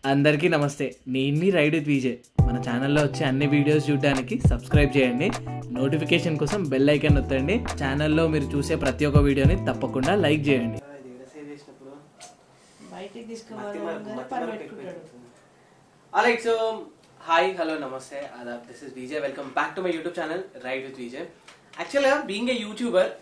అందరికీ నమస్తే నేను మీ రైడ్ విత్ విజయ్ మన ఛానల్లో వచ్చే అన్ని వీడియోస్ చూడడానికి సబ్స్క్రైబ్ చేయండి నోటిఫికేషన్ కోసం బెల్ ఐకాన్ నొత్తండి ఛానల్లో మీరు చూసే ప్రతి ఒక్క వీడియోని తప్పకుండా లైక్ చేయండి బయటికి తీసుకుపోవాలి పని పెట్టుకుంటాడు ఆల్రైట్ సో హాయ్ హలో నమస్తే అదాబ్ this is Vijay welcome back to my YouTube channel ride with Vijay యాక్చువల్గా బీయింగ్ ఏ యూట్యూబర్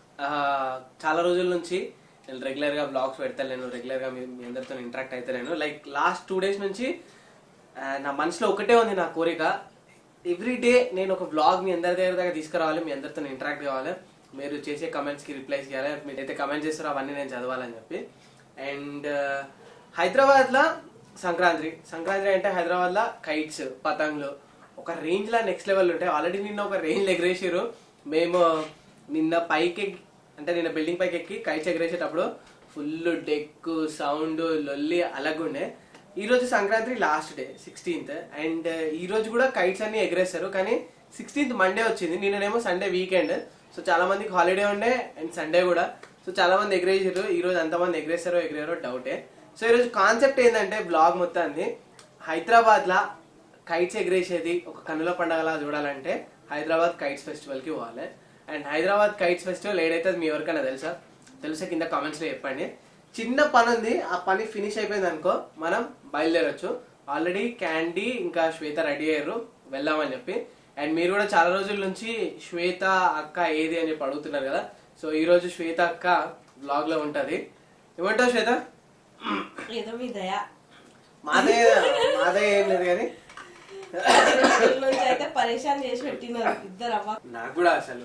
చాలా రోజుల నుంచి నేను రెగ్యులర్గా బ్లాగ్స్ పెడతాను నేను రెగ్యులర్గా మీ మీ అందరితో ఇంటరాక్ట్ అయితే నేను లైక్ లాస్ట్ టూ డేస్ నుంచి ఆ, నా మనసులో ఒకటే ఉంది నా కోరిక ఎవ్రీ డే నేను ఒక బ్లాగ్ మీ అందరి దగ్గర దగ్గర తీసుకురావాలి మీ అందరితో ఇంటరాక్ట్ కావాలి మీరు చేసే కమెంట్స్కి రిప్లైస్ చేయాలి మీరు అయితే కమెంట్ చేస్తారో అవన్నీ నేను చదవాలని చెప్పి అండ్ హైదరాబాద్లో సంక్రాంతి సంక్రాంతి అంటే హైదరాబాద్లో కైట్స్ పతంగులు ఒక రేంజ్లో నెక్స్ట్ లెవెల్ ఉంటాయి ఆల్రెడీ నిన్న ఒక రేంజ్ ఎగరేసారు మేము నిన్న పైకి ఎక్కి- అంటే నిన్న బిల్డింగ్ పైకి ఎక్కి కైట్స్ ఎగరేసేటప్పుడు ఫుల్ డెక్ సౌండ్ లొల్లి అలాగుండే ఈ రోజు Sankranti last day sixteenth and ఈ రోజు కూడా కైట్స్ అన్ని ఎగరేస్తారు కానీ సిక్స్టీన్త్ మండే వచ్చింది నిన్ననేమో సండే వీకెండ్ సో చాలా మందికి హాలిడే ఉండే అండ్ సండే కూడా సో చాలా మంది ఎగరేసారు ఈ రోజు ఎంతమంది ఎగరేస్తారో ఎగరేరో డౌటే సో ఈ రోజు కాన్సెప్ట్ ఏంటంటే బ్లాగ్ మొత్తాన్ని హైదరాబాద్ లా కైట్స్ ఎగరేసేది ఒక కన్నుల పండగలా చూడాలంటే హైదరాబాద్ కైట్స్ ఫెస్టివల్ కి పోవాలి అండ్ హైదరాబాద్ కైట్స్ ఫెస్టివల్ ఏదైతే మీ ఎవరికైనా తెలుసా తెలుసా కింద కామెంట్స్ లో చెప్పండి చిన్న పని ఉంది ఆ పని ఫినిష్ అయిపోయింది అనుకో మనం బయలుదేరొచ్చు ఆల్రెడీ క్యాండీ ఇంకా శ్వేత రెడీ అయ్యారు వెళ్దామని చెప్పి అండ్ మీరు కూడా చాలా రోజుల నుంచి శ్వేత అక్క ఏది అని చెప్పి అడుగుతున్నారు కదా సో ఈ రోజు శ్వేత అక్క బ్లాగ్ లో ఉంటది ఏమంటావు శ్వేత ఏదో మీ దయ మాదే మాదే ఏం లేదు కానీ రోజుల నుంచి అయితే పరేషాన్ చేసి పెట్టినారు ఇద్దరు అవ్వ నాకు కూడా అసలు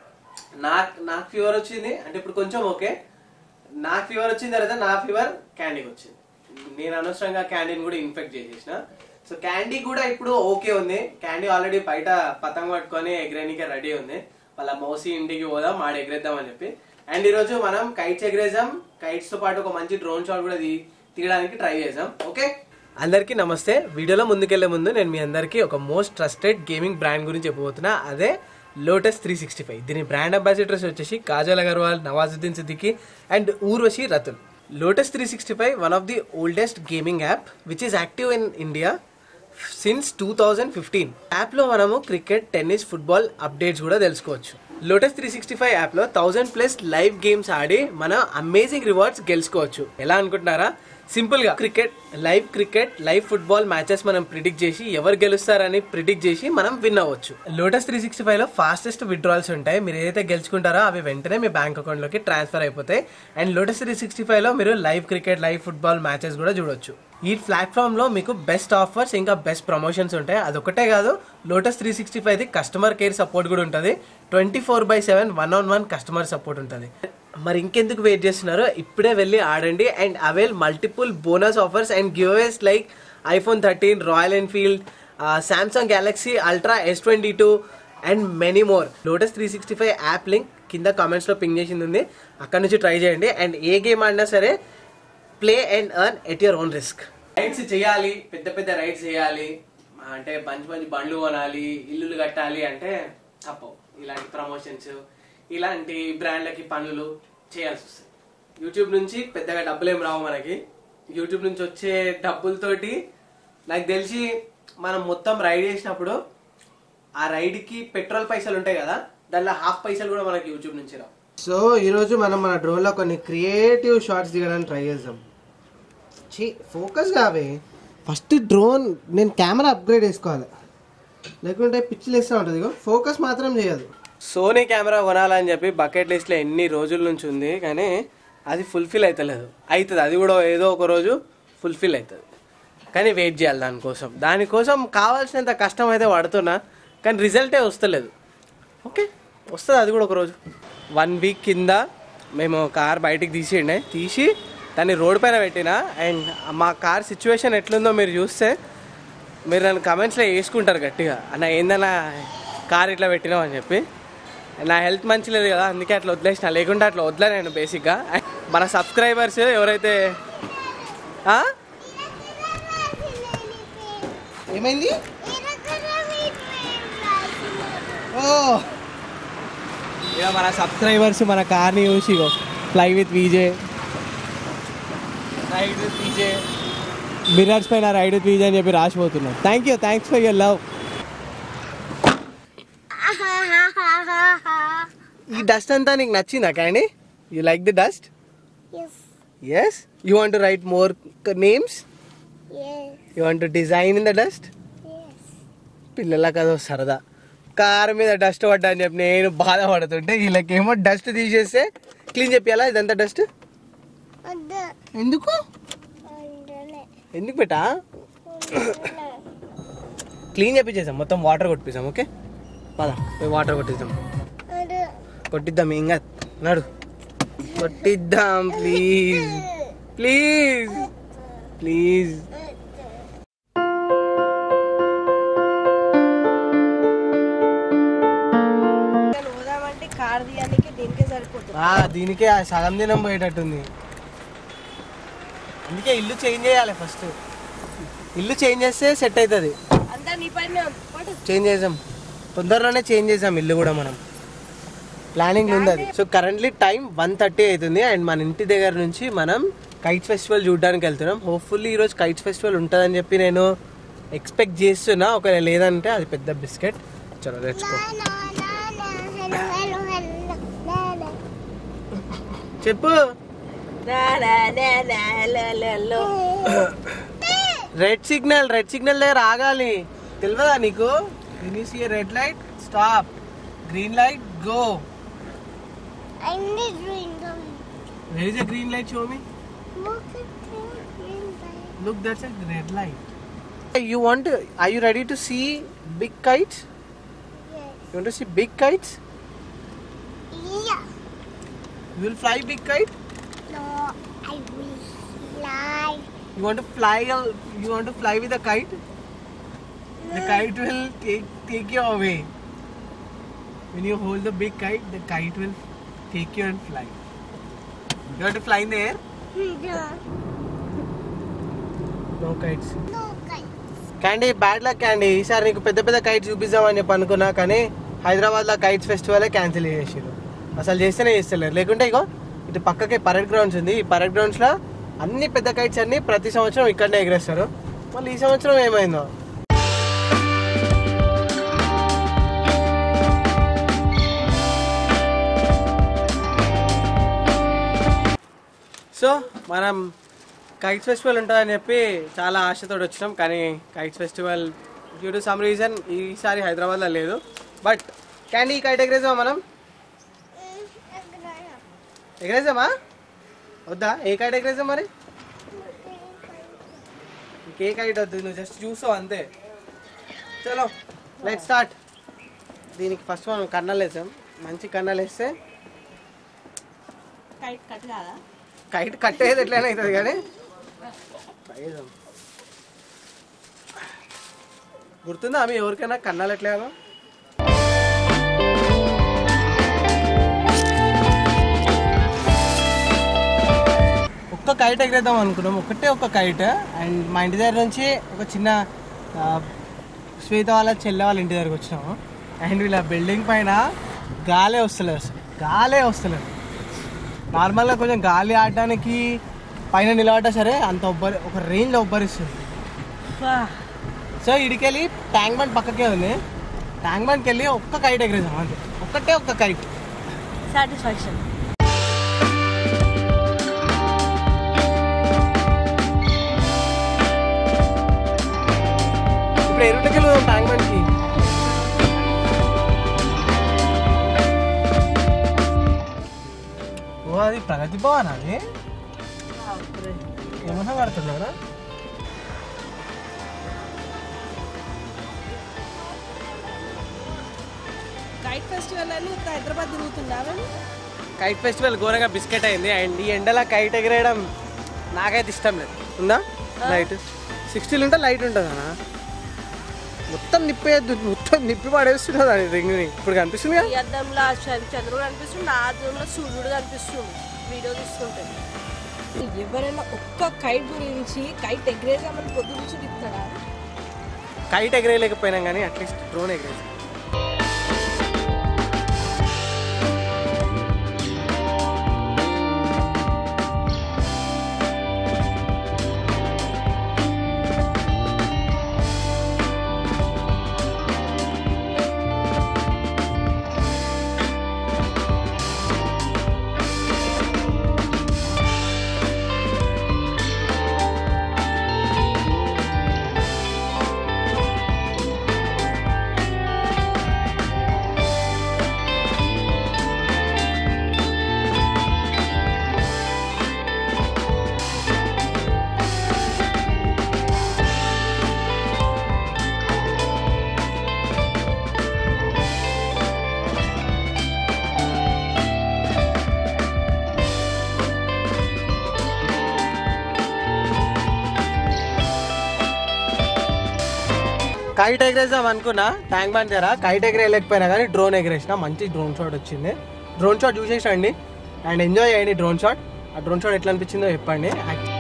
నాకు నాకు ఫీవర్ వచ్చింది అంటే ఇప్పుడు కొంచెం ఓకే నాకు ఫీవర్ వచ్చిన తర్వాత నా ఫీవర్ క్యాండీకి వచ్చింది నేను అనవసరంగా క్యాండీని కూడా ఇన్ఫెక్ట్ చేసేసిన సో క్యాండీ కూడా ఇప్పుడు ఓకే ఉంది క్యాండీ ఆల్రెడీ బయట పతంగ పట్టుకొని ఎగరేనికే రెడీ ఉంది వాళ్ళ మౌసి ఇంటికి పోదాం మాడ ఎగరేద్దాం అని చెప్పి అండ్ ఈరోజు మనం కైట్స్ ఎగరేసాం కైట్స్ తో పాటు ఒక మంచి డ్రోన్ షాట్ కూడా తీ- తీయడానికి ట్రై చేసాం ఓకే అందరికీ నమస్తే వీడియోలో ముందుకెళ్లే ముందు నేను మీ అందరికీ ఒక మోస్ట్ ట్రస్టెడ్ గేమింగ్ బ్రాండ్ గురించి చెప్పబోతున్నా అదే లోటస్ త్రీ సిక్స్టీ ఫైవ్ దీని బ్రాండ్ అంబాసిడర్స్ వచ్చేసి Kajal Aggarwal Nawazuddin Siddiqui and Urvashi Rautela Lotus three sixty five one of the oldest gaming app which is active in India since two thousand fifteen యాప్లో మనము క్రికెట్ టెన్నిస్ ఫుట్బాల్ అప్డేట్స్ కూడా తెలుసుకోవచ్చు Lotus three sixty five యాప్లో thousand plus live games ఆడి మన amazing rewards గెలుచుకోవచ్చు ఎలా అనుకుంటున్నారా సింపుల్ గా cricket live cricket live football matches మనం ప్రిడిక్ట్ చేసి ఎవరు గెలుస్తారని ప్రిడిక్ట్ చేసి మనం విన్ అవ్వచ్చు లోటస్ త్రీ సిక్స్టీ ఫైవ్ లో ఫాస్టెస్ట్ విత్డ్రాల్స్ ఉంటాయి మీరు ఏదైతే గెలుచుకుంటారో అవి వెంటనే మీ బ్యాంక్ అకౌంట్ లోకి ట్రాన్స్ఫర్ అయిపోతాయి and Lotus three sixty five లో మీరు live cricket live football matches కూడా చూడొచ్చు ఈ ప్లాట్ఫామ్ లో మీకు బెస్ట్ ఆఫర్స్ ఇంకా బెస్ట్ ప్రమోషన్స్ ఉంటాయి అదొకటే కాదు Lotus three sixty five the customer care support కూడా ఉంటుంది twenty four by seven one on one customer support ఉంటుంది మరి ఇంకెందుకు వెయిట్ చేస్తున్నారో ఇప్పుడే వెళ్ళి ఆడండి and avail multiple bonus offers and giveaways like iPhone thirteen Royal Enfield Samsung Galaxy Ultra S twenty two and many more Lotus three sixty five app link కింద కామెంట్స్లో ping చేసింది ఉంది అక్కడ నుంచి ట్రై చేయండి అండ్ ఏ గేమ్ ఆడినా సరే play and earn at your own risk rides చేయాలి పెద్ద పెద్ద రైడ్స్ చేయాలి అంటే మంచి మంచి బండ్లు కొనాలి ఇల్లులు కట్టాలి అంటే తప్పవు ఇలాంటి ప్రమోషన్స్ ఇలాంటి బ్రాండ్లకి పనులు చేయాల్సి వస్తుంది యూట్యూబ్ నుంచి పెద్దగా డబ్బులు ఏం రావు మనకి యూట్యూబ్ నుంచి వచ్చే డబ్బులతోటి నాకు తెలిసి మనం మొత్తం రైడ్ చేసినప్పుడు ఆ రైడ్కి పెట్రోల్ పైసలు ఉంటాయి కదా దానిలో హాఫ్ పైసలు కూడా మనకి యూట్యూబ్ నుంచి రావు సో ఈరోజు మనం మన డ్రోన్లో కొన్ని క్రియేటివ్ షార్ట్స్ దిగడానికి ట్రై చేద్దాం చీ ఫోకస్ కావే ఫస్ట్ డ్రోన్ నేను కెమెరా అప్గ్రేడ్ చేసుకోవాలి లేకుంటే పిచ్చిలు వేస్తూ ఉంటుంది ఇగో ఫోకస్ మాత్రం చేయదు సోనీ కెమెరా కొనాలని చెప్పి బకెట్ లిస్ట్లో ఎన్ని రోజుల నుంచి ఉంది కానీ అది ఫుల్ఫిల్ అవుతలేదు అవుతుంది అది కూడా ఏదో ఒక రోజు ఫుల్ఫిల్ అవుతుంది కానీ వెయిట్ చేయాలి దానికోసం దానికోసం కావాల్సినంత కష్టం అయితే పడుతున్నా కానీ రిజల్టే వస్తలేదు ఓకే వస్తుంది అది కూడా ఒక రోజు వన్ వీక్ కింద మేము కార్ బయటికి తీసిండే తీసి దాన్ని రోడ్ పైన పెట్టిన అండ్ మా కార్ సిచ్యువేషన్ ఎట్లుందో మీరు చూస్తే మీరు నన్ను కమెంట్స్లో వేసుకుంటారు గట్టిగా అన్న ఏందన్నా కార్ ఇట్లా పెట్టినావు అని చెప్పి నా హెల్త్ మంచి లేదు కదా అందుకే అట్లా వదిలేసిన లేకుంటే అట్లా వదిలే నేను బేసిక్గా మన సబ్స్క్రైబర్స్ ఎవరైతే ఆ? ఏమైంది ఓ ఇక మన సబ్స్క్రైబర్స్ మన కార్ని చూసి fly with VJ ride with VJ mirrors పైన రైడ్ పీజ్ అని చెప్పి రాసిపోతున్నాం thank you thanks for your love ఈ డస్ట్ అంతా నీకు నచ్చిందా candy you like the dust Yes. Yes you want to write more names Yes. You want to design in the dust Yes. పిల్లలకు అదో సరదా కారు మీద డస్ట్ పడ్డా అని చెప్పి నేను బాధపడుతుంటే వీళ్ళకేమో డస్ట్ తీసేస్తే క్లీన్ చెప్పాలా ఇదంతా డస్ట్ Ada. ఎందుకు Ada. ఎందుకు పెట్టా క్లీన్ చేపించేసాం మొత్తం వాటర్ కొట్టిస్తాం ఓకే పద పోయి వాటర్ కొట్టిద్దాం Ada. కొట్టిద్దాం ఇంకా నడు కొట్టిద్దాం ప్లీజ్ ప్లీజ్ ప్లీజ్ పోదామంటే కార్ తీయడానికి దీనికే సరిపోతుంది దీనికే ఆ సగం దినం పోయేటట్టుంది అందుకే ఇల్లు చేంజ్ చేయాలి ఫస్ట్ ఇల్లు చేంజ్ చేస్తే సెట్ అవుతుంది అంతా నీ పైన పట్టు చేంజ్ చేసాం తొందరలోనే చేంజ్ చేసాం ఇల్లు కూడా మనం ప్లానింగ్ ఉంది అది so currently time one thirty అవుతుంది అండ్ మన ఇంటి దగ్గర నుంచి మనం కైట్స్ ఫెస్టివల్ చూడడానికి వెళ్తున్నాం హోప్ఫుల్లీ ఈరోజు కైట్స్ ఫెస్టివల్ ఉంటుందని చెప్పి నేను ఎక్స్పెక్ట్ చేస్తున్నా ఒకవేళ లేదంటే అది పెద్ద బిస్కెట్ చలో let's go Na, na, na, na. Hello, hello, hello. Na, na. చెప్పు నా, నా, నా, నా, లో, లో, లో. రెడ్ సిగ్నల్ రెడ్ సిగ్నల్ దగ్గర ఆగాలి తెలియదా నీకు see red light stop green light go I need green gum. Where is a green light show me Look at the green light. Look, that's a red light. You want to, are you ready to see big kites? Yes. You want to see big kites? Yeah. You will fly big kite? No, I will fly. You want to fly, a- you want to fly with a kite? The kite will take, take you away. When you hold the big kite, the kite will take you and fly. You want to fly in the air? No, No kites. no kite. Candy bad luck candy ఈసారి నీకు పెద్ద పెద్ద kites చూపిద్దామని చెప్పి అనుకున్నా కానీ హైదరాబాద్లో kites festival cancel చేసారు అసలు చేస్తేనే చేస్తలేరు లేకుంటే ఇగో ఇటు పక్కకే పరేడ్ గ్రౌండ్స్ ఉంది ఈ పరేడ్ గ్రౌండ్స్లో అన్ని పెద్ద కైట్స్ అన్ని ప్రతి సంవత్సరం ఇక్కడనే ఎగరేస్తారు మళ్ళీ ఈ సంవత్సరం ఏమైందో సో మనం కైట్స్ ఫెస్టివల్ ఉంటుందని చెప్పి చాలా ఆశతో వచ్చినాం కానీ kites festival due to some reason ఈసారి హైదరాబాద్లో లేదు బట్ క్యాండీ కైట్ ఎగరేసామా మనం ఎగరేసామా వద్దా ఏ కైట్ ఎగరేసాం మరి ఇంకే కైట్ వద్దు నువ్వు జస్ట్ చూసావు అంతే చలో లెట్ స్టార్ట్ దీనికి ఫస్ట్ మనం కన్నాలు వేసాం మంచి కన్నాలు వేస్తే కైట్ కట్ కాదా కైట్ కట్టేది ఎట్లయినా అవుతుంది కానీ ట్రై చేద్దాం గుర్తుందా ఆమె ఎవరికైనా కన్నాలు ఎట్లేమో ఒక్క కైట్ ఎగరేద్దాం అనుకున్నాం ఒకటే ఒక కైట్ అండ్ మా ఇంటి దగ్గర నుంచి ఒక చిన్న ఆ, శ్వేత వాళ్ళ చెల్లె వాళ్ళ ఇంటి దగ్గరకు వచ్చినాము అండ్ వీళ్ళ బిల్డింగ్ పైన గాలే వస్తలేదు అసలు గాలే వస్తలేదు నార్మల్గా కొంచెం గాలి ఆడడానికి పైన నిలబడ్డా సరే అంత ఒబ్బరి ఒక రేంజ్లో ఒబ్బరిస్తుంది సో ఇడికెళ్ళి ట్యాంక్ బండ్ పక్కకే ఉంది ట్యాంక్ బండ్కి వెళ్ళి ఒక్క కైట్ ఎగరేసాం అంతే ఒక్కటే ఒక్క కైట్ సాటిస్ఫాక్షన్ ఇప్పుడు ఎరుటకి వెళ్దాం ట్యాంక్ బండ్కి ఓ అది ప్రగతి భవన్ అది ఏమన్నా పడుతున్నారా కైట్ ఫెస్టివల్ అని ఉత్త హైదరాబాద్ తిరుగుతున్నావా కైట్ ఫెస్టివల్ ఘోరంగా బిస్కెట్ అయింది అండ్ ఈ ఎండలో కైట్ ఎగరేయడం నాకైతే ఇష్టం లేదు ఉందా లైట్ సిక్స్టీలు ఉంటే లైట్ ఉంటుందా మొత్తం నిప్పేయద్దు మొత్తం నిప్పి పడేస్తున్నది అది రింగ్ని ఇప్పుడు కనిపిస్తుంది కదా ఈ అద్దంలో ఆ చంద్ర- చంద్రుడు కనిపిస్తుంది ఆ అద్దంలో సూర్యుడు కనిపిస్తుంది వీడియో తీస్తుంటే ఎవరైనా ఒక్క కైట్ గురించి కైట్ ఎగరేసామని పొద్దు నుంచి తిప్పుతాడా కైట్ ఎగరేయలేకపోయినాం కానీ అట్లీస్ట్ డ్రోన్ ఎగరేసి కైట్ ఎగరేసాం అనుకున్నా ట్యాంక్ బండ్ దగ్గర కైట్ ఎగరేయలేకపోయినా కానీ డ్రోన్ ఎగరేసిన మంచి డ్రోన్ షాట్ వచ్చింది డ్రోన్ షాట్ చూసేసండి అండ్ ఎంజాయ్ చేయండి డ్రోన్ షాట్ ఆ డ్రోన్ షాట్ ఎట్లా అనిపించిందో చెప్పండి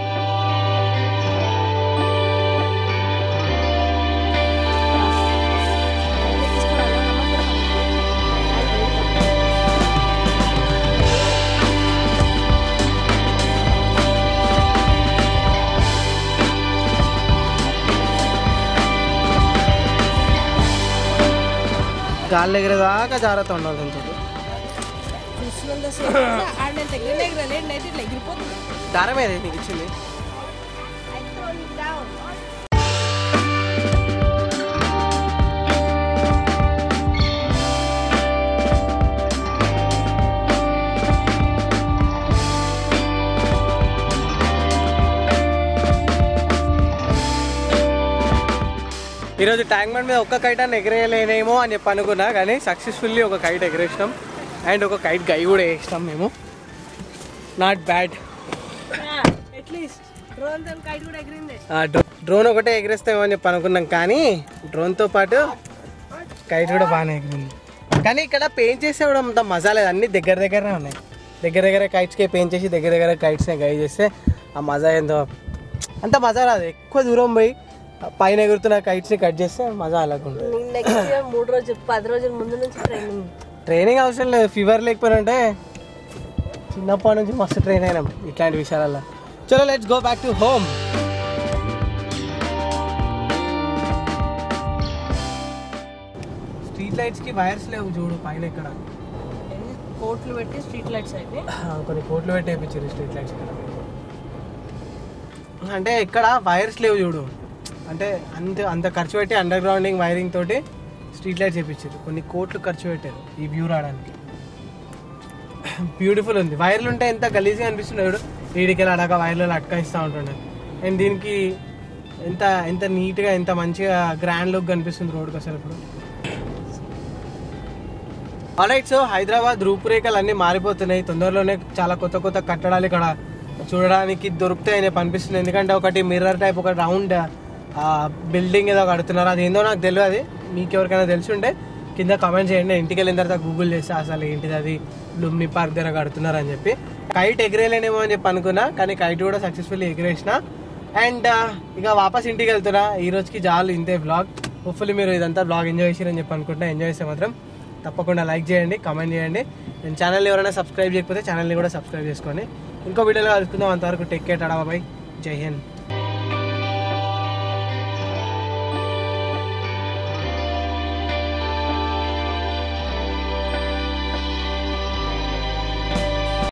గాలి ఎగరేదాకా జాగ్రత్త ఉండాలి దీంతో చూస్తున్నంతసేపు ఆడ నేను దగ్గర దగ్గర లేండి అయితే ఇట్లా ఎగిరిపోతుంది దారం ఏది నీకు ఇచ్చింది ఈరోజు ట్యాంక్ బండ్ మీద ఒక్క కైట్ అని ఎగరేయలేనేమో అని చెప్పి అనుకున్నా కానీ సక్సెస్ఫుల్లీ ఒక కైట్ ఎగరేసినాం అండ్ ఒక కైట్ గై కూడా వేసినాం మేము నాట్ బ్యాడ్ అట్లీస్ట్ డ్రోన్ తో కైట్ కూడా ఎగిరింది డ్రోన్ ఒకటే ఎగరేస్తామో అని చెప్పి అనుకున్నాం కానీ డ్రోన్తో పాటు కైట్ కూడా బాగానే ఎగిరింది కానీ ఇక్కడ పెయింట్ చేస్తే కూడా అంత మజా లేదు అన్ని దగ్గర దగ్గరనే ఉన్నాయి దగ్గర దగ్గర కైట్స్కే పెయింట్ చేసి దగ్గర దగ్గర కైట్స్ని గై చేస్తే ఆ మజా ఏందో అంత మజా రాదు ఎక్కువ దూరం పోయి ఆ పైన ఎగురుతున్న కైట్స్ని కట్ చేస్తే మజా అలాగ ఉంటుంది నెక్స్ట్ మూడు రోజులు పది రోజుల ముందు నుంచి ట్రైనింగ్ ట్రైనింగ్ అవసరం లేదు ఫీవర్ లేకపోయినా అంటే చిన్నప్పటి నుంచి మస్తు ట్రైన్ అయినాం ఇట్లాంటి విషయాలలో చలో let's go back to home street లైట్స్కి వైర్స్ లేవు చూడు పైన ఇక్కడ కోట్లు పెట్టి స్ట్రీట్ లైట్స్ అయితే కొన్ని కోట్లు పెట్టి వేయించారు స్ట్రీట్ లైట్స్ ఇక్కడ అంటే ఇక్కడ వైర్స్ లేవు చూడు అంటే అంత అంత ఖర్చు పెట్టి అండర్ గ్రౌండింగ్ వైరింగ్ తోటి స్ట్రీట్ లైట్స్ వేయించారు కొన్ని కోట్లు ఖర్చు పెట్టారు ఈ వ్యూ రావడానికి బ్యూటిఫుల్ ఉంది వైర్లు ఉంటే ఎంత గలీజ్గా అనిపిస్తుంది చూడు వీడికి అడగా వైర్లు అటకాయిస్తూ ఉంటుండే అండ్ దీనికి ఎంత ఎంత నీట్గా ఎంత మంచిగా గ్రాండ్ లుక్ కనిపిస్తుంది రోడ్కి అసలు ఇప్పుడు ఆల్రైట్ సో హైదరాబాద్ రూపురేఖలు అన్నీ మారిపోతున్నాయి తొందరలోనే చాలా కొత్త కొత్త కట్టడాలు ఇక్కడ చూడడానికి దొరుకుతాయని చెప్పి అనిపిస్తుంది ఎందుకంటే ఒకటి మిర్రర్ టైప్ ఒక రౌండ్ బిల్డింగ్ ఏదో కడుతున్నారు అది ఏందో నాకు తెలియదు మీకు ఎవరికైనా తెలిసి ఉంటే కింద కామెంట్ చేయండి ఇంటికి వెళ్ళిన తర్వాత గూగుల్ చేస్తే అసలు ఏంటిది అది లుమ్ని పార్క్ దగ్గర కడుతున్నారు అని చెప్పి కైట్ ఎగిరేలేనేమో అని చెప్పి అనుకున్నా కానీ కైట్ కూడా సక్సెస్ఫుల్లీ ఎగిరేసిన అండ్ ఇక వాపస్ ఇంటికి వెళ్తున్నా ఈ రోజుకి చాలు ఇంతే బ్లాగ్ హోప్ఫుల్లీ మీరు ఇదంతా బ్లాగ్ ఎంజాయ్ చేసారని చెప్పి అనుకుంటున్నా ఎంజాయ్ చేస్తే మాత్రం తప్పకుండా లైక్ చేయండి కామెంట్ చేయండి నేను ఛానల్ ఎవరైనా సబ్స్క్రైబ్ చేయకపోతే ఛానల్ని కూడా సబ్స్క్రైబ్ చేసుకోండి ఇంకో వీడియోలో కలుసుకుందాం అంతవరకు టెక్ కేర్ టాడా బాయ్ జై హింద్